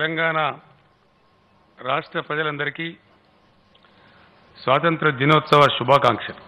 తెలంగాణ రాష్ట్ర ప్రజలందరికీ స్వాతంత్ర దినోత్సవ శుభాకాంక్షలు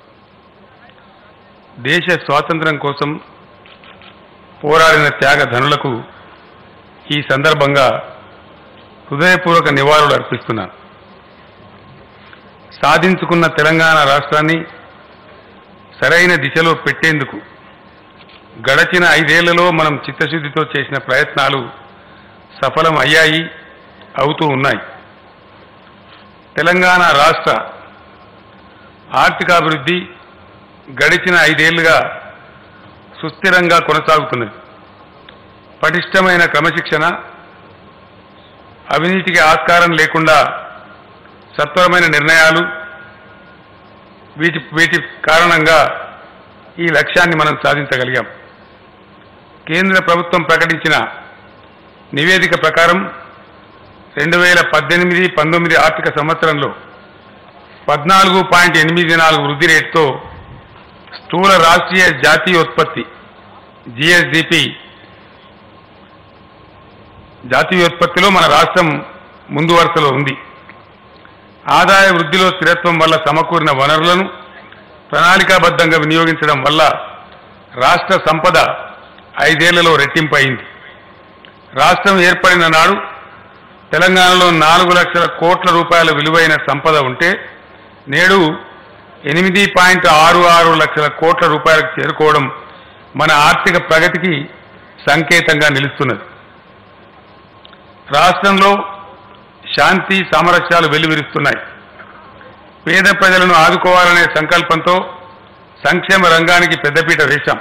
దేశ స్వాతంత్ర్యం కోసం పోరాడిన త్యాగ ధనులకు ఈ సందర్భంగా హృదయపూర్వక నివాళులు అర్పిస్తున్నాను సాధించుకున్న తెలంగాణ రాష్ట్రాన్ని సరైన దిశలో పెట్టేందుకు గడచిన ఐదేళ్లలో మనం చిత్తశుద్ధితో చేసిన ప్రయత్నాలు సఫలం అయ్యాయి అవుతూ ఉన్నాయి తెలంగాణ రాష్ట్ర ఆర్థికాభివృద్ధి గడిచిన ఐదేళ్లుగా సుస్థిరంగా కొనసాగుతున్నది పటిష్టమైన క్రమశిక్షణ అవినీతికి ఆస్కారం లేకుండా సత్వరమైన నిర్ణయాలు వీటి వీటి కారణంగా ఈ లక్ష్యాన్ని మనం సాధించగలిగాం కేంద్ర ప్రభుత్వం ప్రకటించిన నివేదిక ప్రకారం రెండు వేల పద్దెనిమిది పంతొమ్మిది ఆర్థిక సంవత్సరంలో పద్నాలుగు పాయింట్ ఎనిమిది నాలుగు వృద్ధి రేటుతో స్థూల రాష్ట్రీయ జాతీయోత్పత్తి జిఎస్డిపి జాతీయోత్పత్తిలో మన రాష్ట్రం ముందు వరుసలో ఉంది ఆదాయ వృద్ధిలో స్థిరత్వం వల్ల సమకూరిన వనరులను ప్రణాళికాబద్ధంగా వినియోగించడం వల్ల రాష్ట్ర సంపద ఐదేళ్లలో రెట్టింపు అయింది రాష్ట్రం ఏర్పడిన నాడు తెలంగాణలో నాలుగు లక్షల కోట్ల రూపాయల విలువైన సంపద ఉంటే నేడు ఎనిమిది పాయింట్ ఆరు ఆరు లక్షల కోట్ల రూపాయలకు చేరుకోవడం మన ఆర్థిక ప్రగతికి సంకేతంగా నిలుస్తున్నది రాష్ట్రంలో శాంతి సామరస్యాలు వెల్లువిరుస్తున్నాయి పేద ప్రజలను ఆదుకోవాలనే సంకల్పంతో సంక్షేమ రంగానికి పెద్దపీట వేశాం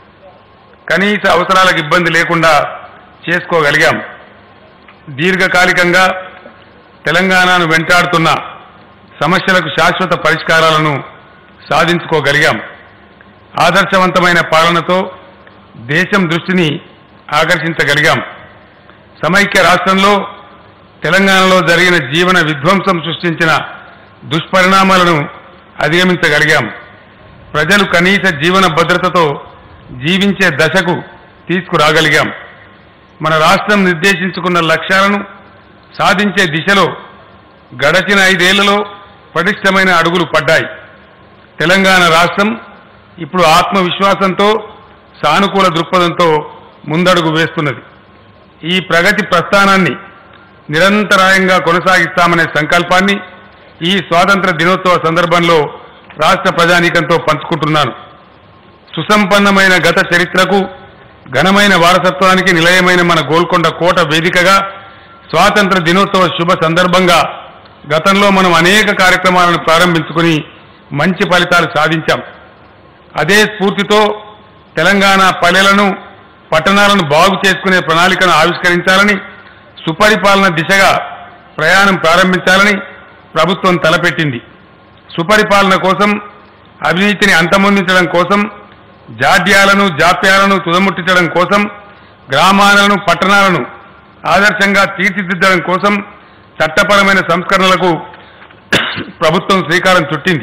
కనీస అవసరాలకు ఇబ్బంది లేకుండా చేసుకోగలిగాం దీర్ఘకాలికంగా తెలంగాణను వెంటాడుతున్న సమస్యలకు శాశ్వత పరిష్కారాలను సాధించుకోగలిగాం ఆదర్శవంతమైన పాలనతో దేశం దృష్టిని ఆకర్షించగలిగాం సమైక్య రాష్ట్రంలో తెలంగాణలో జరిగిన జీవన విధ్వంసం సృష్టించిన దుష్పరిణామాలను అధిగమించగలిగాం ప్రజలు కనీస జీవన భద్రతతో జీవించే దశకు తీసుకురాగలిగాం మన రాష్ట్రం నిర్దేశించుకున్న లక్ష్యాలను సాధించే దిశలో గడచిన ఐదేళ్లలో పటిష్టమైన అడుగులు పడ్డాయి తెలంగాణ రాష్ట్రం ఇప్పుడు ఆత్మవిశ్వాసంతో సానుకూల దృక్పథంతో ముందడుగు వేస్తున్నది ఈ ప్రగతి ప్రస్థానాన్ని నిరంతరాయంగా కొనసాగిస్తామనే సంకల్పాన్ని ఈ స్వాతంత్ర దినోత్సవ సందర్భంలో రాష్ట్ర ప్రజానీకంతో పంచుకుంటున్నాను సుసంపన్నమైన గత చరిత్రకు ఘనమైన వారసత్వానికి నిలయమైన మన గోల్కొండ కోట వేదికగా స్వాతంత్ర దినోత్సవ శుభ సందర్భంగా గతంలో మనం అనేక కార్యక్రమాలను ప్రారంభించుకుని మంచి ఫలితాలు సాధించాం అదే స్ఫూర్తితో తెలంగాణ పల్లెలను పట్టణాలను బాగు చేసుకునే ప్రణాళికను ఆవిష్కరించాలని సుపరిపాలన దిశగా ప్రయాణం ప్రారంభించాలని ప్రభుత్వం తలపెట్టింది సుపరిపాలన కోసం అవినీతిని అంతమొందించడం కోసం జాడ్యాలను జాప్యాలను తుదముట్టించడం కోసం గ్రామాలను పట్టణాలను ఆదర్శంగా తీర్చిదిద్దడం కోసం చట్టపరమైన సంస్కరణలకు ప్రభుత్వం శ్రీకారం చుట్టింది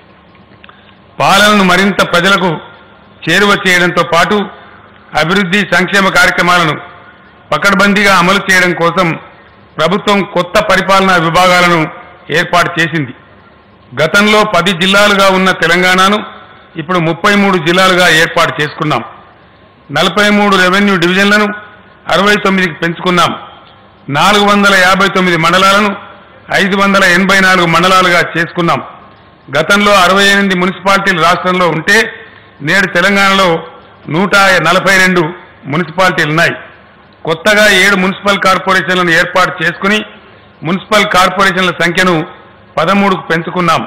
పాలనను మరింత ప్రజలకు చేరువ చేయడంతో పాటు అభివృద్ధి సంక్షేమ కార్యక్రమాలను పకడ్బందీగా అమలు చేయడం కోసం ప్రభుత్వం కొత్త పరిపాలనా విభాగాలను ఏర్పాటు చేసింది గతంలో పది జిల్లాలుగా ఉన్న తెలంగాణను ఇప్పుడు ముప్పై మూడు జిల్లాలుగా ఏర్పాటు చేసుకున్నాం నలభై మూడు రెవెన్యూ డివిజన్లను అరవై తొమ్మిదికి పెంచుకున్నాం నాలుగు వందల యాభై తొమ్మిది మండలాలను ఐదు వందల ఎనభై నాలుగు మండలాలుగా చేసుకున్నాం గతంలో అరవై ఎనిమిది మున్సిపాలిటీలు రాష్ట్రంలో ఉంటే నేడు తెలంగాణలో నూట నలభై రెండు మున్సిపాలిటీలు ఉన్నాయి కొత్తగా ఏడు మున్సిపల్ కార్పొరేషన్లను ఏర్పాటు చేసుకుని మున్సిపల్ కార్పొరేషన్ల సంఖ్యను పదమూడుకు పెంచుకున్నాం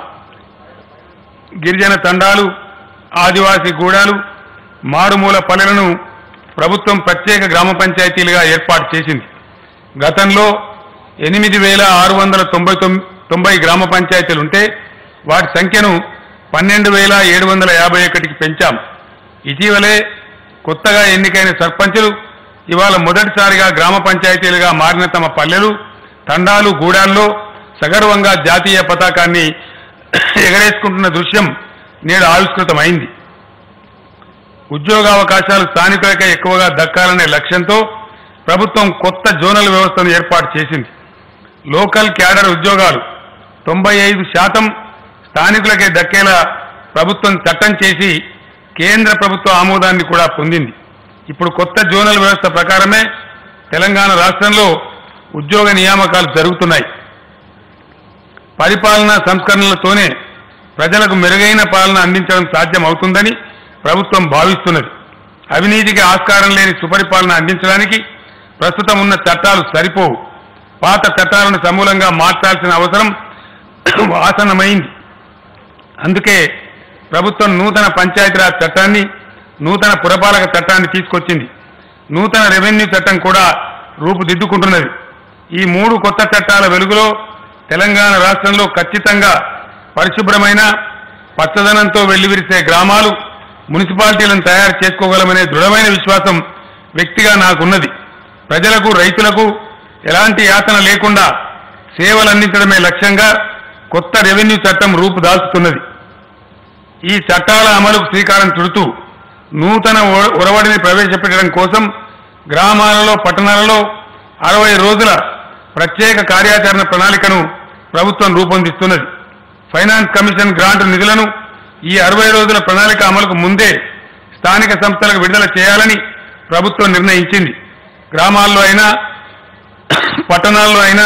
గిరిజన తండాలు ఆదివాసీ గూడాలు మారుమూల పల్లెలను ప్రభుత్వం ప్రత్యేక గ్రామ పంచాయతీలుగా ఏర్పాటు చేసింది గతంలో ఎనిమిది వేల ఆరు వందల తొంభై తొమ్- తొంభై గ్రామ పంచాయతీలుంటే వాటి సంఖ్యను పన్నెండు వేల ఏడు వందల యాభై ఒకటికి పెంచాం ఇటీవలే కొత్తగా ఎన్నికైన సర్పంచులు ఇవాళ మొదటిసారిగా గ్రామ పంచాయతీలుగా మారిన తమ పల్లెలు తండాలు గూడాల్లో సగర్వంగా జాతీయ పతాకాన్ని ఎగరేసుకుంటున్న దృశ్యం నేడు ఆవిష్కృతమైంది ఉద్యోగావకాశాలు స్థానికులకే ఎక్కువగా దక్కాలనే లక్ష్యంతో ప్రభుత్వం కొత్త జోనల్ వ్యవస్థను ఏర్పాటు చేసింది లోకల్ క్యాడర్ ఉద్యోగాలు తొంభై ఐదు శాతం స్థానికులకే దక్కేలా ప్రభుత్వం చట్టం చేసి కేంద్ర ప్రభుత్వ ఆమోదాన్ని కూడా పొందింది ఇప్పుడు కొత్త జోనల్ వ్యవస్థ ప్రకారమే తెలంగాణ రాష్ట్రంలో ఉద్యోగ నియామకాలు జరుగుతున్నాయి పరిపాలనా సంస్కరణలతోనే ప్రజలకు మెరుగైన పాలన అందించడం సాధ్యం అవుతుందని ప్రభుత్వం భావిస్తున్నది అవినీతికి ఆస్కారం లేని సుపరిపాలన అందించడానికి ప్రస్తుతం ఉన్న చట్టాలు సరిపోవు పాత చట్టాలను సమూలంగా మార్చాల్సిన అవసరం ఆసన్నమైంది అందుకే ప్రభుత్వం నూతన పంచాయతీరాజ్ చట్టాన్ని నూతన పురపాలక చట్టాన్ని తీసుకొచ్చింది నూతన రెవెన్యూ చట్టం కూడా రూపుదిద్దుకుంటున్నది ఈ మూడు కొత్త చట్టాల వెలుగులో తెలంగాణ రాష్ట్రంలో ఖచ్చితంగా పరిశుభ్రమైన పచ్చదనంతో వెల్లివిరిసే గ్రామాలు మున్సిపాలిటీలను తయారు చేసుకోగలమనే దృఢమైన విశ్వాసం వ్యక్తిగా నాకున్నది ప్రజలకు రైతులకు ఎలాంటి యాతన లేకుండా సేవలు అందించడమే లక్ష్యంగా కొత్త రెవెన్యూ చట్టం రూపుదాల్చుతున్నది ఈ చట్టాల అమలుకు శ్రీకారం చుడుతూ నూతన ఒ- ఒరవడిని ప్రవేశపెట్టడం కోసం గ్రామాలలో పట్టణాలలో అరవై రోజుల ప్రత్యేక కార్యాచరణ ప్రణాళికను ప్రభుత్వం రూపొందిస్తున్నది ఫైనాన్స్ కమిషన్ గ్రాంట్ నిధులను ఈ అరవై రోజుల ప్రణాళిక అమలుకు ముందే స్థానిక సంస్థలకు విడుదల చేయాలని ప్రభుత్వం నిర్ణయించింది గ్రామాల్లో అయినా పట్టణాల్లో అయినా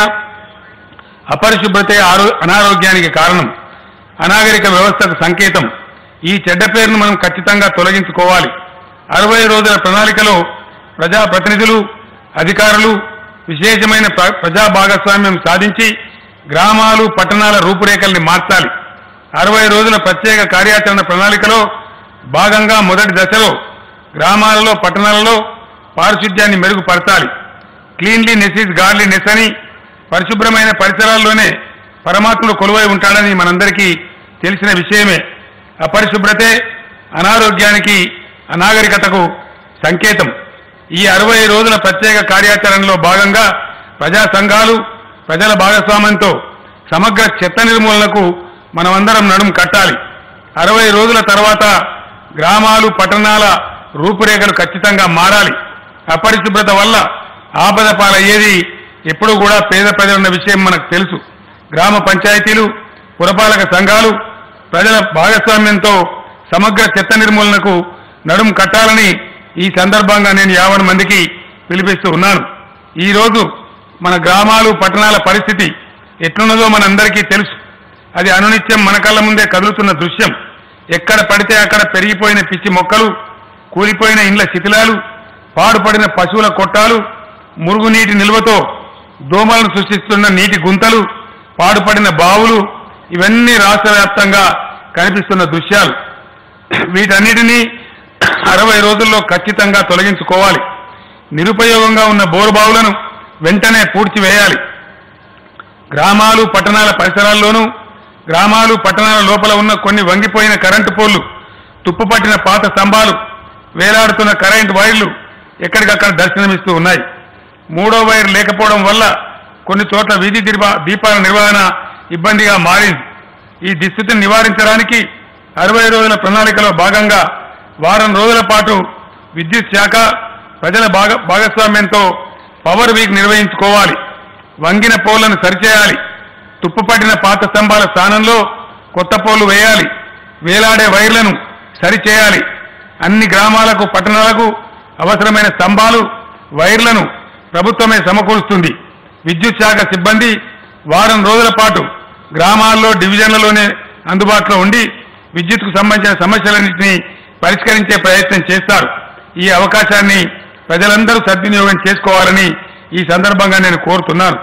అపరిశుభ్రతే ఆరో అనారోగ్యానికి కారణం అనాగరిక వ్యవస్థకు సంకేతం ఈ చెడ్డ పేరును మనం ఖచ్చితంగా తొలగించుకోవాలి అరవై రోజుల ప్రణాళికలో ప్రజాప్రతినిధులు అధికారులు విశేషమైన ప్ర- ప్రజా భాగస్వామ్యం సాధించి గ్రామాలు పట్టణాల రూపురేఖల్ని మార్చాలి అరవై రోజుల ప్రత్యేక కార్యాచరణ ప్రణాళికలో భాగంగా మొదటి దశలో గ్రామాలలో పట్టణాలలో పారిశుద్ధ్యాన్ని మెరుగుపరచాలి క్లీన్లీనెస్ ఇస్ గార్లీనెస్ అని పరిశుభ్రమైన పరిసరాల్లోనే పరమాత్ముడు కొలువై ఉంటాడని మనందరికీ తెలిసిన విషయమే అపరిశుభ్రతే అనారోగ్యానికి అనాగరికతకు సంకేతం ఈ అరవై రోజుల ప్రత్యేక కార్యాచరణలో భాగంగా ప్రజా సంఘాలు ప్రజల భాగస్వామ్యంతో సమగ్ర చెత్త నిర్మూలనకు మనమందరం నడుం కట్టాలి అరవై రోజుల తర్వాత గ్రామాలు పట్టణాల రూపురేఖలు ఖచ్చితంగా మారాలి అపరిశుభ్రత వల్ల ఆపద పాలయ్యేది ఎప్పుడూ కూడా పేద ప్రజలున్న విషయం మనకు తెలుసు గ్రామ పంచాయతీలు పురపాలక సంఘాలు ప్రజల భాగస్వామ్యంతో సమగ్ర చెత్త నిర్మూలనకు నడుం కట్టాలని ఈ సందర్భంగా నేను యావన్ మందికి పిలిపిస్తూ ఉన్నాను ఈ రోజు మన గ్రామాలు పట్టణాల పరిస్థితి ఎట్లున్నదో మనందరికీ తెలుసు అది అనునిత్యం మన కళ్ళ ముందే కదులుతున్న దృశ్యం ఎక్కడ పడితే అక్కడ పెరిగిపోయిన పిచ్చి మొక్కలు కూలిపోయిన ఇండ్ల శిథిలాలు పాడుపడిన పశువుల కొట్టాలు మురుగునీటి నిల్వతో దోమలను సృష్టిస్తున్న నీటి గుంతలు పాడుపడిన బావులు ఇవన్నీ రాష్ట్ర వ్యాప్తంగా కనిపిస్తున్న దృశ్యాలు వీటన్నిటినీ అరవై రోజుల్లో ఖచ్చితంగా తొలగించుకోవాలి నిరుపయోగంగా ఉన్న బోరుబావులను వెంటనే పూడ్చివేయాలి గ్రామాలు పట్టణాల పరిసరాల్లోనూ గ్రామాలు పట్టణాల లోపల ఉన్న కొన్ని వంగిపోయిన కరెంటు పోల్లు తుప్పుపట్టిన పాత స్తంభాలు వేలాడుతున్న కరెంట్ వైర్లు ఎక్కడికక్కడ దర్శనమిస్తూ ఉన్నాయి మూడో వైర్ లేకపోవడం వల్ల కొన్ని చోట్ల వీధి దీపా- దీపాల నిర్వహణ ఇబ్బందిగా మారింది ఈ దుస్థితిని నివారించడానికి అరవై రోజుల ప్రణాళికలో భాగంగా వారం రోజుల పాటు విద్యుత్ శాఖ ప్రజల భాగ భాగస్వామ్యంతో పవర్ వీక్ నిర్వహించుకోవాలి వంగిన పోళ్లను సరిచేయాలి తుప్పుపట్టిన పాత స్తంభాల స్థానంలో కొత్త పోలు వేయాలి వేలాడే వైర్లను సరిచేయాలి అన్ని గ్రామాలకు పట్టణాలకు అవసరమైన స్తంభాలు వైర్లను ప్రభుత్వమే సమకూరుస్తుంది విద్యుత్ శాఖ సిబ్బంది వారం రోజుల పాటు గ్రామాల్లో డివిజన్లలోనే అందుబాటులో ఉండి విద్యుత్కు సంబంధించిన సమస్యలన్నింటినీ పరిష్కరించే ప్రయత్నం చేస్తారు ఈ అవకాశాన్ని ప్రజలందరూ సద్వినియోగం చేసుకోవాలని ఈ సందర్భంగా నేను కోరుతున్నాను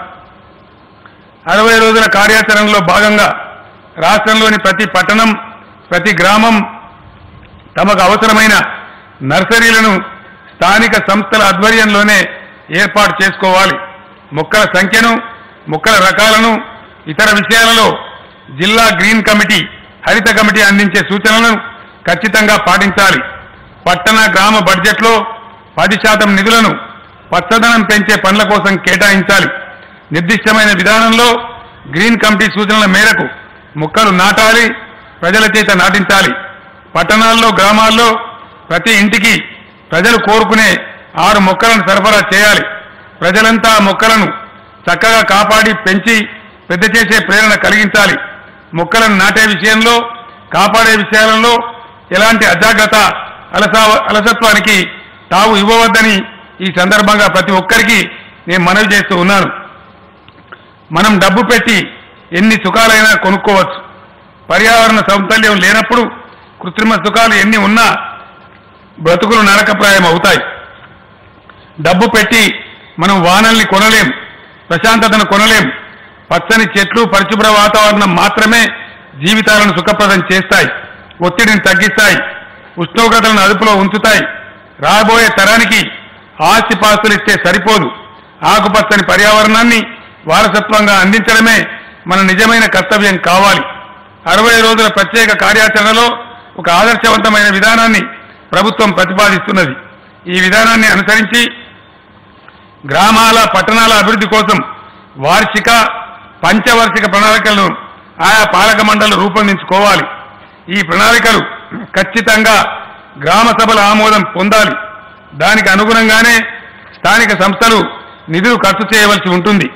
అరవై రోజుల కార్యాచరణలో భాగంగా రాష్ట్రంలోని ప్రతి పట్టణం ప్రతి గ్రామం తమకు అవసరమైన నర్సరీలను స్థానిక సంస్థల ఆధ్వర్యంలోనే ఏర్పాటు చేసుకోవాలి మొక్కల సంఖ్యను మొక్కల రకాలను ఇతర విషయాలలో జిల్లా గ్రీన్ కమిటీ హరిత కమిటీ అందించే సూచనలను ఖచ్చితంగా పాటించాలి పట్టణ గ్రామ బడ్జెట్లో పది శాతం నిధులను పచ్చదనం పెంచే పనుల కోసం కేటాయించాలి నిర్దిష్టమైన విధానంలో గ్రీన్ కమిటీ సూచనల మేరకు మొక్కలు నాటాలి ప్రజల చేత నాటించాలి పట్టణాల్లో గ్రామాల్లో ప్రతి ఇంటికి ప్రజలు కోరుకునే ఆరు మొక్కలను సరఫరా చేయాలి ప్రజలంతా మొక్కలను చక్కగా కాపాడి పెంచి పెద్ద చేసే ప్రేరణ కలిగించాలి మొక్కలను నాటే విషయంలో కాపాడే విషయాలలో ఎలాంటి అజాగ్రత్త అలసా అలసత్వానికి తావు ఇవ్వవద్దని ఈ సందర్భంగా ప్రతి ఒక్కరికి నేను మనవి చేస్తూ ఉన్నాను మనం డబ్బు పెట్టి ఎన్ని సుఖాలైనా కొనుక్కోవచ్చు పర్యావరణ సౌందర్యం లేనప్పుడు కృత్రిమ సుఖాలు ఎన్ని ఉన్నా బ్రతుకులు నరకప్రాయం అవుతాయి డబ్బు పెట్టి మనం వానల్ని కొనలేం ప్రశాంతతను కొనలేం పచ్చని చెట్లు పరిశుభ్ర వాతావరణం మాత్రమే జీవితాలను సుఖప్రదం చేస్తాయి ఒత్తిడిని తగ్గిస్తాయి ఉష్ణోగ్రతలను అదుపులో ఉంచుతాయి రాబోయే తరానికి ఆస్తిపాస్తులు ఇస్తే సరిపోదు ఆకుపచ్చని పర్యావరణాన్ని వారసత్వంగా అందించడమే మన నిజమైన కర్తవ్యం కావాలి అరవై రోజుల ప్రత్యేక కార్యాచరణలో ఒక ఆదర్శవంతమైన విధానాన్ని ప్రభుత్వం ప్రతిపాదిస్తున్నది ఈ విధానాన్ని అనుసరించి గ్రామాల పట్టణాల అభివృద్ధి కోసం వార్షిక పంచవార్షిక ప్రణాళికలను ఆయా పాలక మండళ్లు రూపొందించుకోవాలి ఈ ప్రణాళికలు ఖచ్చితంగా గ్రామ సభల ఆమోదం పొందాలి దానికి అనుగుణంగానే స్థానిక సంస్థలు నిధులు ఖర్చు చేయవలసి ఉంటుంది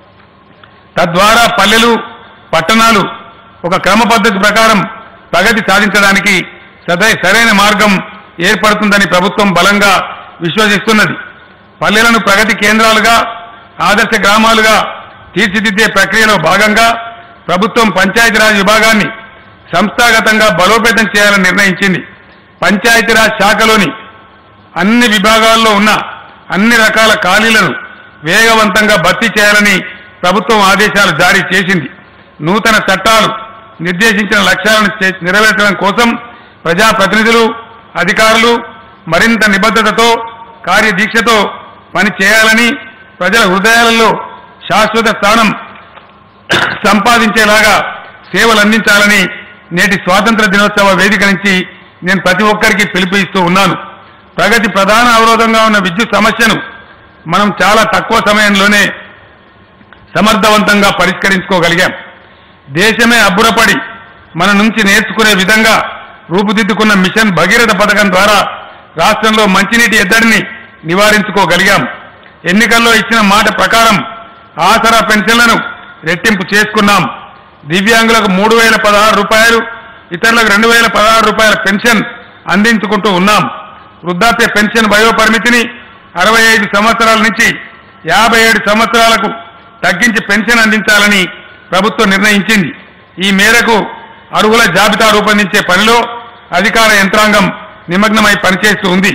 తద్వారా పల్లెలు పట్టణాలు ఒక క్రమ పద్ధతి ప్రకారం ప్రగతి సాధించడానికి సదై సరైన మార్గం ఏర్పడుతుందని ప్రభుత్వం బలంగా విశ్వసిస్తున్నది పల్లెలను ప్రగతి కేంద్రాలుగా ఆదర్శ గ్రామాలుగా తీర్చిదిద్దే ప్రక్రియలో భాగంగా ప్రభుత్వం పంచాయతీరాజ్ విభాగాన్ని సంస్థాగతంగా బలోపేతం చేయాలని నిర్ణయించింది పంచాయతీరాజ్ శాఖలోని అన్ని విభాగాల్లో ఉన్న అన్ని రకాల ఖాళీలను వేగవంతంగా భర్తీ చేయాలని ప్రభుత్వం ఆదేశాలు జారీ చేసింది నూతన చట్టాలు నిర్దేశించిన లక్ష్యాలను చే- నెరవేర్చడం కోసం ప్రజాప్రతినిధులు అధికారులు మరింత నిబద్ధతతో కార్యదీక్షతో పని చేయాలని ప్రజల హృదయాలలో శాశ్వత స్థానం సంపాదించేలాగా సేవలు అందించాలని నేటి స్వాతంత్ర దినోత్సవ వేదిక నుంచి నేను ప్రతి ఒక్కరికి పిలుపునిస్తూ ఉన్నాను ప్రగతి ప్రధాన అవరోధంగా ఉన్న విద్యుత్ సమస్యను మనం చాలా తక్కువ సమయంలోనే సమర్థవంతంగా పరిష్కరించుకోగలిగాం దేశమే అబ్బురపడి మన నుంచి నేర్చుకునే విధంగా రూపుదిద్దుకున్న మిషన్ భగీరథ పథకం ద్వారా రాష్ట్రంలో మంచినీటి ఎద్దడిని నివారించుకోగలిగాం ఎన్నికల్లో ఇచ్చిన మాట ప్రకారం ఆసరా పెన్షన్లను రెట్టింపు చేసుకున్నాం దివ్యాంగులకు మూడు వేల పదహారు రూపాయలు ఇతరులకు రెండు వేల పదహారు రూపాయల పెన్షన్ అందించుకుంటూ ఉన్నాం వృద్ధాప్య పెన్షన్ వయో పరిమితిని అరవై ఐదు సంవత్సరాల నుంచి యాభై ఏడు సంవత్సరాలకు తగ్గించి పెన్షన్ అందించాలని ప్రభుత్వం నిర్ణయించింది ఈ మేరకు అర్హుల జాబితా రూపొందించే పనిలో అధికార యంత్రాంగం నిమగ్నమై పనిచేస్తూ ఉంది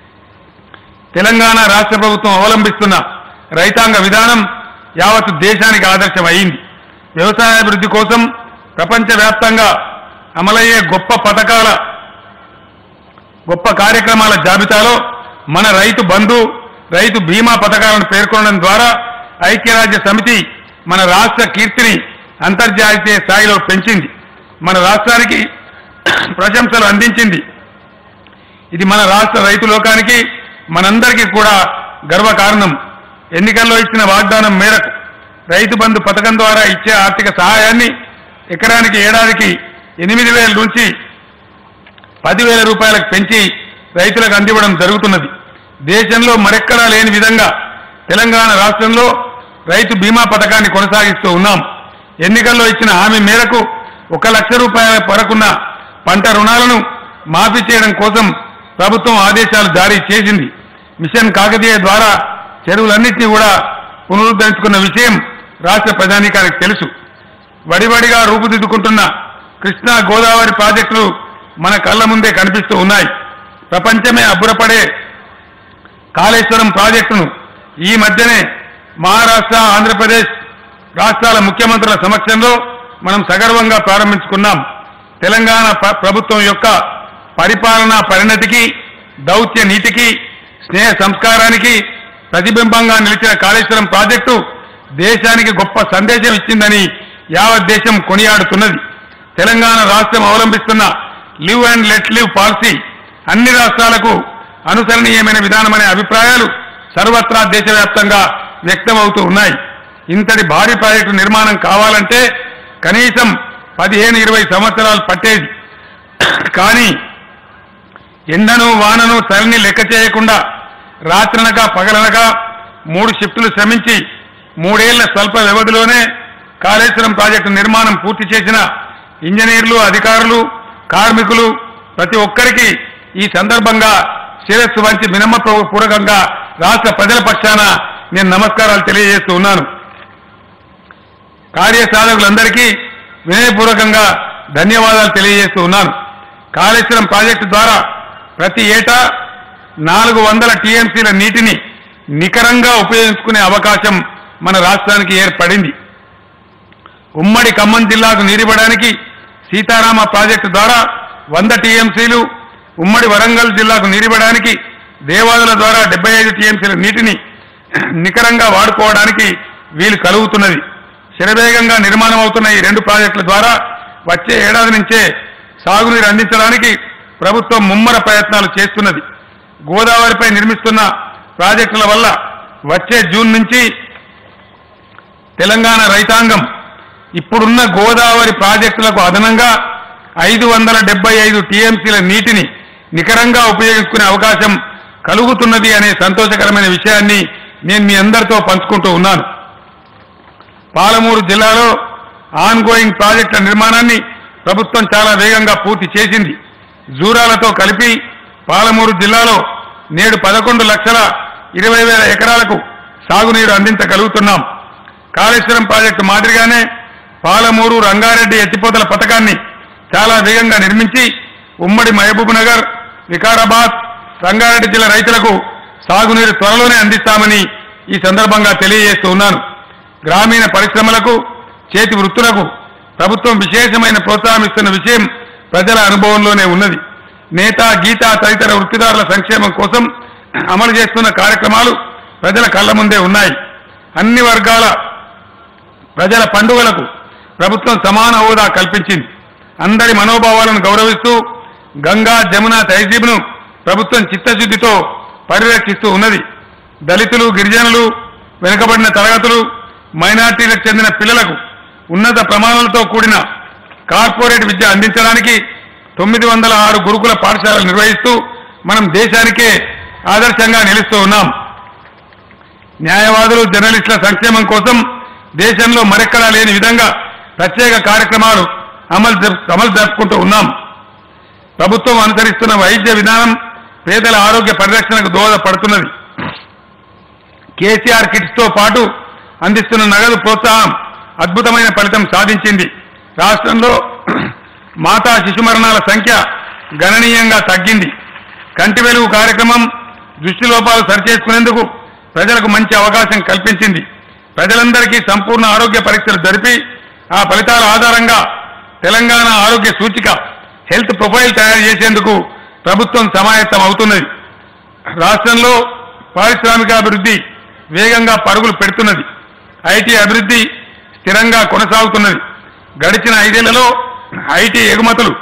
తెలంగాణ రాష్ట్ర ప్రభుత్వం అవలంబిస్తున్న రైతాంగ విధానం యావత్ దేశానికి ఆదర్శం అయింది వ్యవసాయాభివృద్ధి కోసం ప్రపంచవ్యాప్తంగా అమలయ్యే గొప్ప పథకాల గొప్ప కార్యక్రమాల జాబితాలో మన రైతు బంధు రైతు బీమా పథకాలను పేర్కొనడం ద్వారా ఐక్యరాజ్య సమితి మన రాష్ట్ర కీర్తిని అంతర్జాతీయ స్థాయిలో పెంచింది మన రాష్ట్రానికి ప్రశంసలు అందించింది ఇది మన రాష్ట్ర రైతు లోకానికి మనందరికీ కూడా గర్వకారణం ఎన్నికల్లో ఇచ్చిన వాగ్దానం మేరకు రైతు బంధు పథకం ద్వారా ఇచ్చే ఆర్థిక సహాయాన్ని ఎకరానికి ఏడాదికి ఎనిమిది వేల నుంచి పదివేల రూపాయలకు పెంచి రైతులకు అందివ్వడం జరుగుతున్నది దేశంలో మరెక్కడా లేని విధంగా తెలంగాణ రాష్ట్రంలో రైతు బీమా పథకాన్ని కొనసాగిస్తూ ఉన్నాం ఎన్నికల్లో ఇచ్చిన హామీ మేరకు ఒక లక్ష రూపాయల వరకున్న పంట రుణాలను మాఫీ చేయడం కోసం ప్రభుత్వం ఆదేశాలు జారీ చేసింది మిషన్ కాకతీయ ద్వారా చెరువులన్నింటినీ కూడా పునరుద్ధరించుకున్న విషయం రాష్ట్ర ప్రజానీకానికి తెలుసు వడివడిగా రూపుదిద్దుకుంటున్న కృష్ణా గోదావరి ప్రాజెక్టులు మన కళ్ళ ముందే కనిపిస్తూ ఉన్నాయి ప్రపంచమే అబ్బురపడే కాళేశ్వరం ప్రాజెక్టును ఈ మధ్యనే మహారాష్ట్ర ఆంధ్రప్రదేశ్ రాష్ట్రాల ముఖ్యమంత్రుల సమక్షంలో మనం సగర్వంగా ప్రారంభించుకున్నాం తెలంగాణ ప్ర- ప్రభుత్వం యొక్క పరిపాలనా పరిణతికి దౌత్య నీతికి స్నేహ సంస్కారానికి ప్రతిబింబంగా నిలిచిన కాళేశ్వరం ప్రాజెక్టు దేశానికి గొప్ప సందేశం ఇచ్చిందని యావత్ దేశం కొనియాడుతున్నది తెలంగాణ రాష్ట్రం అవలంబిస్తున్న live and let live policy అన్ని రాష్ట్రాలకు అనుసరణీయమైన విధానమనే అభిప్రాయాలు సర్వత్రా దేశవ్యాప్తంగా వ్యక్తమవుతూ ఉన్నాయి ఇంతటి భారీ ప్రాజెక్టు నిర్మాణం కావాలంటే కనీసం పదిహేను ఇరవై సంవత్సరాలు పట్టేది కానీ ఎండను వానను చలిని లెక్క చేయకుండా రాత్రనక పగలనక మూడు షిఫ్టులు శ్రమించి మూడేళ్ల స్వల్ప వ్యవధిలోనే కాళేశ్వరం ప్రాజెక్టు నిర్మాణం పూర్తి చేసిన ఇంజనీర్లు అధికారులు కార్మికులు ప్రతి ఒక్కరికి ఈ సందర్భంగా శిరస్సు వంచి వినమ్మ పూర్వకంగా రాష్ట్ర ప్రజల పక్షాన నేను నమస్కారాలు తెలియజేస్తూ ఉన్నాను కార్యసాధకులందరికీ వినయపూర్వకంగా ధన్యవాదాలు తెలియజేస్తూ ఉన్నాను కాళేశ్వరం ప్రాజెక్టు ద్వారా ప్రతి ఏటా నాలుగు వందల టీఎంసీల నీటిని నికరంగా ఉపయోగించుకునే అవకాశం మన రాష్ట్రానికి ఏర్పడింది ఉమ్మడి ఖమ్మం జిల్లాకు నీరివ్వడానికి సీతారామ ప్రాజెక్టు ద్వారా వంద టీఎంసీలు ఉమ్మడి వరంగల్ జిల్లాకు నీరివ్వడానికి దేవాదుల ద్వారా డెబ్బై ఐదు టీఎంసీల నీటిని నికరంగా వాడుకోవడానికి వీలు కలుగుతున్నది శరవేగంగా నిర్మాణం అవుతున్న ఈ రెండు ప్రాజెక్టుల ద్వారా వచ్చే ఏడాది నుంచే సాగునీరు అందించడానికి ప్రభుత్వం ముమ్మర ప్రయత్నాలు చేస్తున్నది గోదావరిపై నిర్మిస్తున్న ప్రాజెక్టుల వల్ల వచ్చే జూన్ నుంచి తెలంగాణ రైతాంగం ఇప్పుడున్న గోదావరి ప్రాజెక్టులకు అదనంగా ఐదు వందల డెబ్బై ఐదు టీఎంసీల నీటిని నికరంగా ఉపయోగించుకునే అవకాశం కలుగుతున్నది అనే సంతోషకరమైన విషయాన్ని నేను మీ అందరితో పంచుకుంటూ ఉన్నాను పాలమూరు జిల్లాలో ఆన్ గోయింగ్ ప్రాజెక్టుల నిర్మాణాన్ని ప్రభుత్వం చాలా వేగంగా పూర్తి చేసింది జూరాలతో కలిపి పాలమూరు జిల్లాలో నేడు పదకొండు లక్షల ఇరవై వేల ఎకరాలకు సాగునీరు అందించగలుగుతున్నాం కాళేశ్వరం ప్రాజెక్టు మాదిరిగానే పాలమూరు రంగారెడ్డి ఎత్తిపోతల పథకాన్ని చాలా వేగంగా నిర్మించి ఉమ్మడి మహబూబ్ నగర్ వికారాబాద్ రంగారెడ్డి జిల్లా రైతులకు సాగునీరు త్వరలోనే అందిస్తామని ఈ సందర్భంగా తెలియజేస్తూ ఉన్నాను గ్రామీణ పరిశ్రమలకు చేతి వృత్తులకు ప్రభుత్వం విశేషమైన ప్రోత్సాహం ఇస్తున్న విషయం ప్రజల అనుభవంలోనే ఉన్నది నేత గీత తదితర వృత్తిదారుల సంక్షేమం కోసం అమలు చేస్తున్న కార్యక్రమాలు ప్రజల కళ్ళ ముందే ఉన్నాయి అన్ని వర్గాల ప్రజల పండుగలకు ప్రభుత్వం సమాన హోదా కల్పించింది అందరి మనోభావాలను గౌరవిస్తూ గంగా జమున తహజీబ్ను ప్రభుత్వం చిత్తశుద్ధితో పరిరక్షిస్తూ ఉన్నది దళితులు గిరిజనులు వెనుకబడిన తరగతులు మైనార్టీలకు చెందిన పిల్లలకు ఉన్నత ప్రమాణాలతో కూడిన కార్పొరేట్ విద్య అందించడానికి తొమ్మిది వందల ఆరు గురుకుల పాఠశాలలు నిర్వహిస్తూ మనం దేశానికే ఆదర్శంగా నిలుస్తూ ఉన్నాం న్యాయవాదులు జర్నలిస్టుల సంక్షేమం కోసం దేశంలో మరెక్కడా లేని విధంగా ప్రత్యేక కార్యక్రమాలు అమలు జరుపు- అమలు జరుపుకుంటూ ఉన్నాం ప్రభుత్వం అనుసరిస్తున్న వైద్య విధానం పేదల ఆరోగ్య పరిరక్షణకు దోహదపడుతున్నది కేసీఆర్ కిట్స్ తో పాటు అందిస్తున్న నగదు ప్రోత్సాహం అద్భుతమైన ఫలితం సాధించింది రాష్ట్రంలో మాతా శిశు మరణాల సంఖ్య గణనీయంగా తగ్గింది కంటి వెలుగు కార్యక్రమం దృష్టి లోపాలు సరిచేసుకునేందుకు ప్రజలకు మంచి అవకాశం కల్పించింది ప్రజలందరికీ సంపూర్ణ ఆరోగ్య పరీక్షలు జరిపి ఆ ఫలితాల ఆధారంగా తెలంగాణ ఆరోగ్య సూచిక హెల్త్ ప్రొఫైల్ తయారు చేసేందుకు ప్రభుత్వం సమాయత్తం అవుతున్నది రాష్ట్రంలో పారిశ్రామికాభివృద్ధి వేగంగా పరుగులు పెడుతున్నది ఐటీ అభివృద్ధి స్థిరంగా కొనసాగుతున్నది గడిచిన ఐదేళ్లలో ఐటీ ఎగుమతులు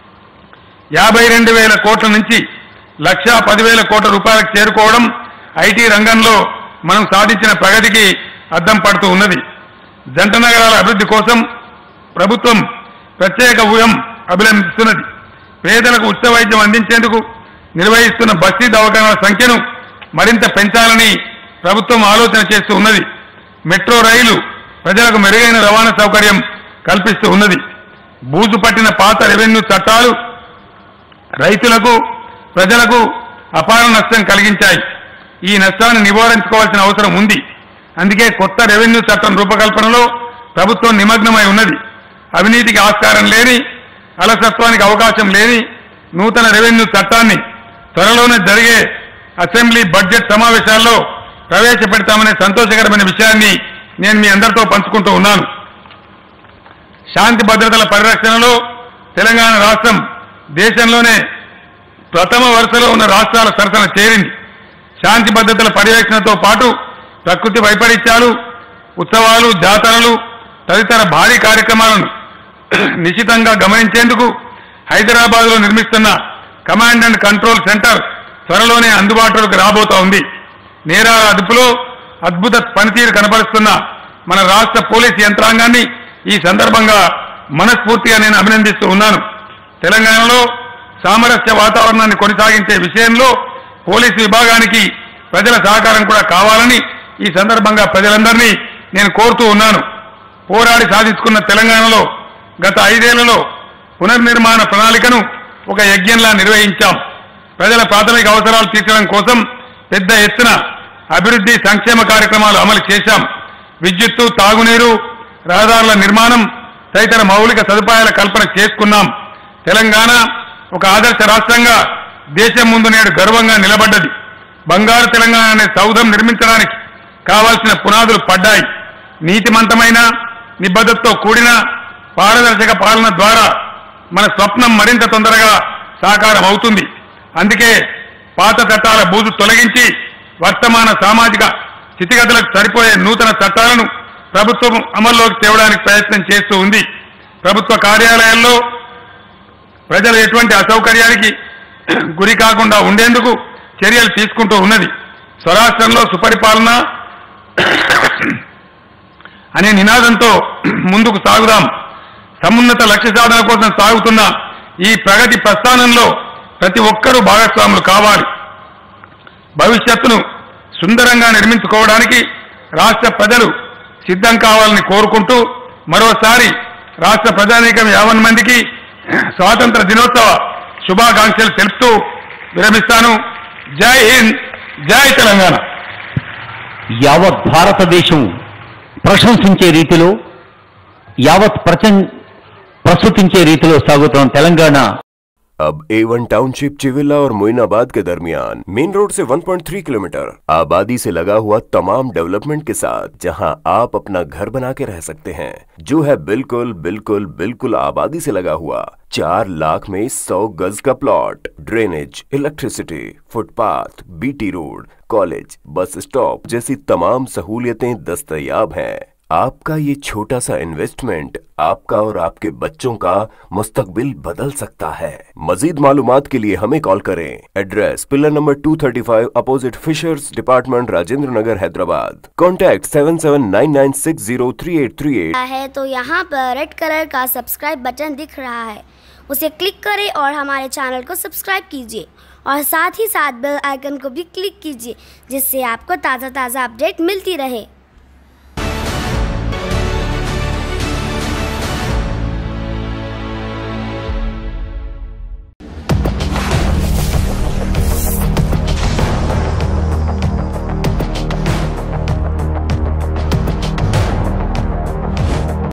యాభై రెండు వేల కోట్ల నుంచి లక్షా పదివేల కోట్ల రూపాయలకు చేరుకోవడం ఐటీ రంగంలో మనం సాధించిన ప్రగతికి అద్దం పడుతూ ఉన్నది జంట నగరాల అభివృద్ధి కోసం ప్రభుత్వం ప్రత్యేక వ్యూహం అభిలంబిస్తున్నది పేదలకు ఉచిత వైద్యం అందించేందుకు నిర్వహిస్తున్న బస్తీ దవాఖానాల సంఖ్యను మరింత పెంచాలని ప్రభుత్వం ఆలోచన చేస్తూ ఉన్నది మెట్రో రైలు ప్రజలకు మెరుగైన రవాణా సౌకర్యం కల్పిస్తూ ఉన్నది బూజు పట్టిన పాత రెవెన్యూ చట్టాలు రైతులకు ప్రజలకు అపార నష్టం కలిగించాయి ఈ నష్టాన్ని నివారించుకోవాల్సిన అవసరం ఉంది అందుకే కొత్త రెవెన్యూ చట్టం రూపకల్పనలో ప్రభుత్వం నిమగ్నమై ఉన్నది అవినీతికి ఆస్కారం లేని అలసత్వానికి అవకాశం లేని నూతన రెవెన్యూ చట్టాన్ని త్వరలోనే జరిగే అసెంబ్లీ బడ్జెట్ సమావేశాల్లో ప్రవేశపెడతామనే సంతోషకరమైన విషయాన్ని నేను మీ అందరితో పంచుకుంటూ ఉన్నాను శాంతి భద్రతల పరిరక్షణలో తెలంగాణ రాష్ట్రం దేశంలోనే ప్రథమ వరుసలో ఉన్న రాష్ట్రాల సరసన చేరింది శాంతి భద్రతల పర్యవేక్షణతో పాటు ప్రకృతి వైపరీత్యాలు ఉత్సవాలు జాతరలు తదితర భారీ కార్యక్రమాలను నిశితంగా గమనించేందుకు హైదరాబాద్ లో నిర్మిస్తున్న కమాండ్ అండ్ కంట్రోల్ సెంటర్ త్వరలోనే అందుబాటులోకి రాబోతా ఉంది నేరాల అదుపులో అద్భుత పనితీరు కనబరుస్తున్న మన రాష్ట్ర పోలీస్ యంత్రాంగాన్ని ఈ సందర్భంగా మనస్ఫూర్తిగా నేను అభినందిస్తూ ఉన్నాను తెలంగాణలో సామరస్య వాతావరణాన్ని కొనసాగించే విషయంలో పోలీసు విభాగానికి ప్రజల సహకారం కూడా కావాలని ఈ సందర్భంగా ప్రజలందరినీ నేను కోరుతూ ఉన్నాను పోరాడి సాధించుకున్న తెలంగాణలో గత ఐదేళ్లలో పునర్నిర్మాణ ప్రణాళికను ఒక యజ్ఞంలా నిర్వహించాం ప్రజల ప్రాథమిక అవసరాలు తీర్చడం కోసం పెద్ద ఎత్తున అభివృద్ధి సంక్షేమ కార్యక్రమాలు అమలు చేశాం విద్యుత్తు తాగునీరు రహదారుల నిర్మాణం తదితర మౌలిక సదుపాయాల కల్పన చేసుకున్నాం తెలంగాణ ఒక ఆదర్శ రాష్ట్రంగా దేశం ముందు నేడు గర్వంగా నిలబడ్డది బంగారు తెలంగాణ అనే సౌధం నిర్మించడానికి కావాల్సిన పునాదులు పడ్డాయి నీతిమంతమైన నిబద్ధతతో కూడిన పారదర్శక పాలన ద్వారా మన స్వప్నం మరింత తొందరగా సాకారం అవుతుంది అందుకే పాత చట్టాల బూజు తొలగించి వర్తమాన సామాజిక స్థితిగతులకు సరిపోయే నూతన చట్టాలను ప్రభుత్వం అమల్లోకి తేవడానికి ప్రయత్నం చేస్తూ ఉంది ప్రభుత్వ కార్యాలయాల్లో ప్రజలు ఎటువంటి అసౌకర్యానికి గురి కాకుండా ఉండేందుకు చర్యలు తీసుకుంటూ ఉన్నది స్వరాష్ట్రంలో సుపరిపాలన అనే నినాదంతో ముందుకు సాగుదాం సమున్నత లక్ష్య సాధన కోసం సాగుతున్న ఈ ప్రగతి ప్రస్థానంలో ప్రతి ఒక్కరూ భాగస్వాములు కావాలి భవిష్యత్తును సుందరంగా నిర్మించుకోవడానికి రాష్ట్ర ప్రజలు సిద్ధం కావాలని కోరుకుంటూ మరోసారి రాష్ట్ర ప్రజానీకం యావన్ మందికి స్వాతంత్ర దినోత్సవ శుభాకాంక్షలు తెలుపుతూ విరమిస్తాను జై హింద్ జై తెలంగాణ యావత్ భారతదేశం ప్రశంసించే రీతిలో యావత్ ప్రచం ప్రస్తుతించే రీతిలో సాగుతున్న తెలంగాణ अब A1 टाउनशिप चिविला और मोइनाबाद के दरमियान मेन रोड से 1.3 किलोमीटर आबादी से लगा हुआ तमाम डेवलपमेंट के साथ जहां आप अपना घर बना के रह सकते हैं जो है बिल्कुल बिल्कुल बिल्कुल आबादी से लगा हुआ चार लाख में सौ गज का plot drainage electricity footpath BT road college bus stop जैसी तमाम सहूलियतें दस्तयाब हैं आपका ये छोटा सा इन्वेस्टमेंट आपका और आपके बच्चों का मुस्तकबिल बदल सकता है मजीद मालूमात के लिए हमें कॉल करें address pillar number 235 opposite fishers department Rajendra Nagar Hyderabad contact seven seven nine nine six zero three eight three eight है तो यहाँ पर रेड कलर का सब्सक्राइब बटन दिख रहा है उसे क्लिक करें और हमारे चैनल को सब्सक्राइब कीजिए और साथ ही साथ बेल आइकन को भी क्लिक कीजिए जिससे आपको ताज़ा ताज़ा अपडेट मिलती रहे